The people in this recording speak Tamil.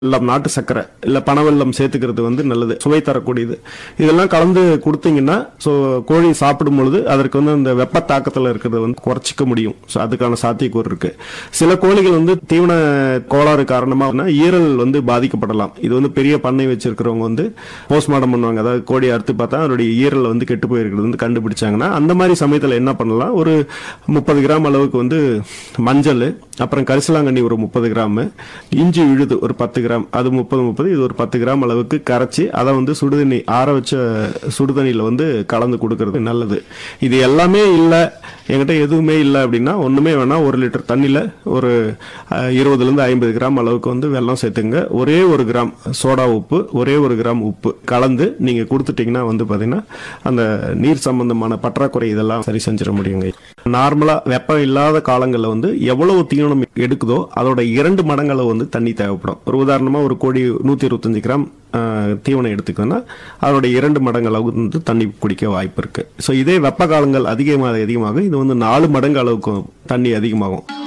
வெல்லம் நாட்டு சர்க்கரை இல்ல பனவெல்லம் சேர்த்துக்கிறது வந்து நல்லது சுவை தரக்கூடியது இதெல்லாம் கலந்து கொடுத்தீங்கன்னா ஸோ கோழி சாப்பிடும் பொழுது அதற்கு வந்து அந்த வெப்ப தாக்கத்தில் இருக்கிறத வந்து குறைச்சிக்க முடியும் ஸோ அதுக்கான சாத்தியக்கூறு இருக்கு சில கோழிகள் வந்து தீவன கோளாறு காரணமாக ஈரல் வந்து பாதிக்கப்படலாம் இது வந்து பெரிய பண்ணை வச்சிருக்கிறவங்க வந்து போஸ்ட்மார்ட்டம் பண்ணுவாங்க அதாவது கோழி அறுத்து பார்த்தா அதனுடைய ஈரல் வந்து கெட்டு போயிருக்கிறது வந்து கண்டுபிடிச்சாங்கன்னா அந்த மாதிரி சமயத்தில் என்ன பண்ணலாம் ஒரு முப்பது கிராம் அளவுக்கு வந்து மஞ்சள் அப்புறம் கரிசலாங்கண்ணி ஒரு முப்பது கிராம் இஞ்சி விழுது ஒரு பத்து கிராம் அது முப்பது முப்பது இது ஒரு பத்து கிராம் அளவுக்கு கரைச்சி அதை வந்து சுடுதண்ணி ஆற வச்ச சுடுதண்ணியில் வந்து கலந்து கொடுக்கறது நல்லது இது எல்லாமே இல்லை என்கிட்ட எதுவுமே இல்லை அப்படின்னா ஒன்றுமே வேணாம் ஒரு லிட்டர் தண்ணியில் ஒரு அஹ், இருபதுலேருந்து ஐம்பது கிராம் அளவுக்கு வந்து வெல்லம் சேர்த்துங்க ஒரே ஒரு கிராம் சோடா உப்பு ஒரே ஒரு கிராம் உப்பு கலந்து நீங்கள் கொடுத்துட்டீங்கன்னா வந்து பார்த்தீங்கன்னா அந்த நீர் சம்பந்தமான பற்றாக்குறை இதெல்லாம் சரி செஞ்சிட முடியுங்க நார்மலாக வெப்பம் இல்லாத காலங்களில் வந்து எவ்வளவு தீவனம் எடுக்குதோ அதோட இரண்டு மடங்கு வந்து தண்ணி தேவைப்படும் ஒரு உதாரணமாக ஒரு கோழி நூற்றி இருபத்தஞ்சு கிராம் ஆஹ், தீவனம் எடுத்துக்கோன்னா அதோட இரண்டு மடங்கு அளவுக்கு வந்து தண்ணி குடிக்க வாய்ப்பு இருக்கு ஸோ இதே வெப்ப காலங்கள் அதிகமாக அதிகமாக இது வந்து நாலு மடங்கு அளவுக்கு தண்ணி அதிகமாகும்